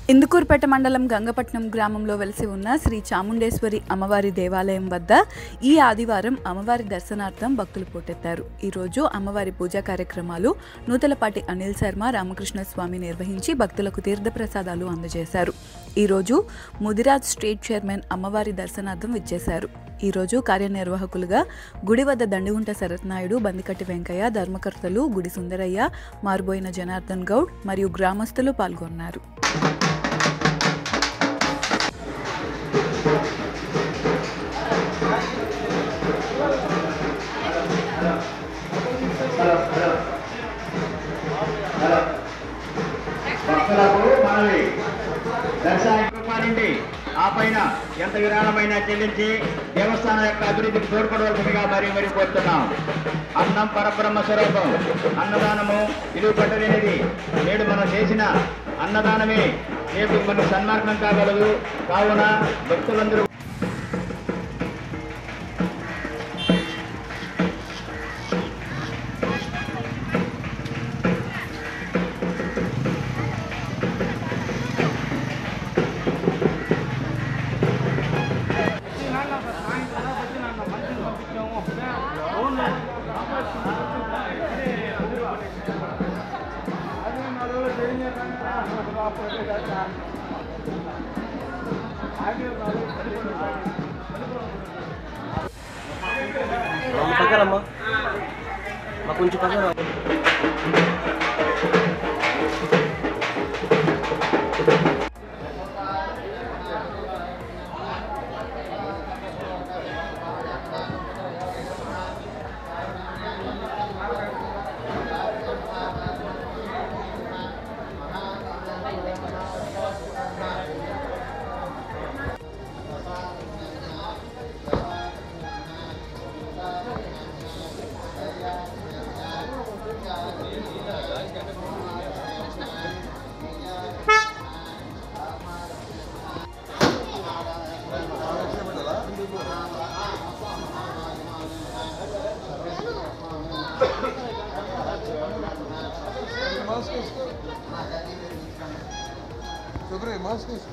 ఇందుకూరుపేట మండలం గంగపట్నం గ్రామంలో వెలిసి ఉన్న శ్రీ చాముండేశ్వరి అమ్మవారి దేవాలయం వద్ద ఈ ఆదివారం అమ్మవారి దర్శనార్థం భక్తులు పోటెత్తారు ఈరోజు అమ్మవారి పూజా కార్యక్రమాలు నూతలపాటి అనిల్ శర్మ రామకృష్ణ స్వామి నిర్వహించి భక్తులకు తీర్థప్రసాదాలు అందజేశారు ఈరోజు ముదిరాజ్ స్టేట్ చైర్మన్ అమ్మవారి దర్శనార్థం విచ్చేశారు ఈరోజు కార్యనిర్వాహకులుగా గుడి వద్ద దండిగుంట శరత్నాయుడు బందికట్టి వెంకయ్య ధర్మకర్తలు గుడి సుందరయ్య మారుబోయిన జనార్దన్ గౌడ్ మరియు గ్రామస్తులు పాల్గొన్నారు భక్తులకు మనవి దర్శనానికి రూపాయలుండి ఆ పైన ఎంత విరాళమైనా చెల్లించి దేవస్థానం యొక్క అభివృద్ధికి తోడ్పడవలసిందిగా మరీ మరీ కోరుతున్నాం అన్నం పరబ్రహ్మ స్వరూపం అన్నదానము విలువ పట్టలేనిది నేడు మనం చేసిన అన్నదానమే రేపు మనకు సన్మార్గం కాగలదు కావున భక్తులందరూ అమ్మ పక్కనమ్మా మా కొంచెం పక్కన मास्क इसको शुक्र मास्क इसको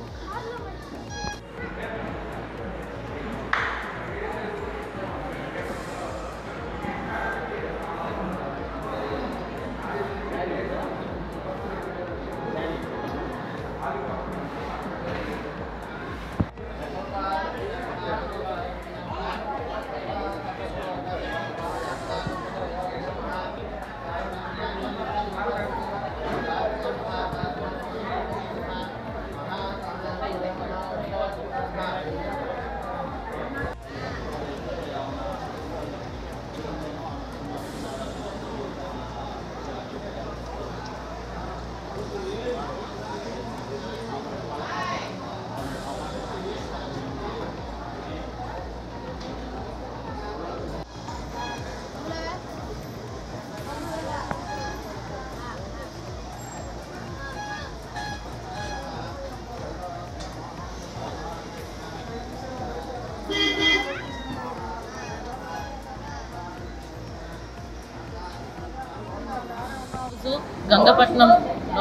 రోజు గంగపట్నంలో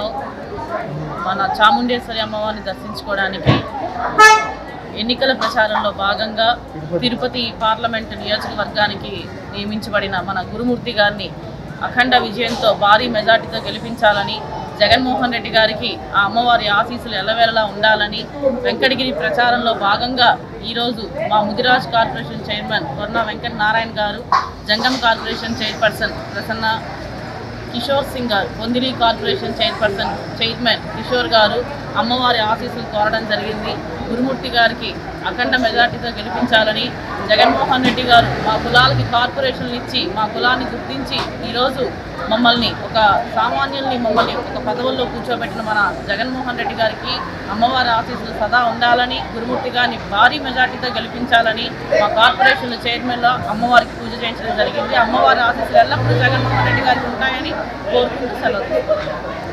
మన చాముండేశ్వరి అమ్మవారిని దర్శించుకోవడానికి ఎన్నికల ప్రచారంలో భాగంగా తిరుపతి పార్లమెంట్ నియోజకవర్గానికి నియమించబడిన మన గురుమూర్తి గారిని అఖండ విజయంతో భారీ మెజార్టీతో గెలిపించాలని జగన్మోహన్ రెడ్డి గారికి ఆ అమ్మవారి ఆశీస్సులు ఎల్లవేళలా ఉండాలని వెంకటగిరి ప్రచారంలో భాగంగా ఈరోజు మా ముదిరాజ్ కార్పొరేషన్ చైర్మన్ కొర్ణ వెంకట నారాయణ గారు జంగం కార్పొరేషన్ చైర్పర్సన్ ప్రసన్న కిషోర్ సింగ్ గారు పొందిలి కార్పొరేషన్ చైర్పర్సన్ చైర్మన్ కిషోర్ గారు అమ్మవారి ఆశీస్సులు కోరడం జరిగింది గురుమూర్తి గారికి అఖండ మెజార్టీతో గెలిపించాలని జగన్మోహన్ రెడ్డి గారు మా కులాలకి కార్పొరేషన్లు ఇచ్చి మా కులాన్ని గుర్తించి ఈరోజు మమ్మల్ని ఒక సామాన్యుల్ని మమ్మల్ని ఒక పదవుల్లో కూర్చోబెట్టిన మన జగన్మోహన్ రెడ్డి గారికి అమ్మవారి ఆశీస్సులు సదా ఉండాలని గురుమూర్తి గారిని భారీ మెజార్టీతో గెలిపించాలని మా కార్పొరేషన్ చైర్మన్లో అమ్మవారికి పూజ చేయించడం జరిగింది అమ్మవారి ఆశీస్సులు ఎల్లప్పుడూ జగన్మోహన్ రెడ్డి గారికి ఉంటాయని కోరుకుంటూ సెలవు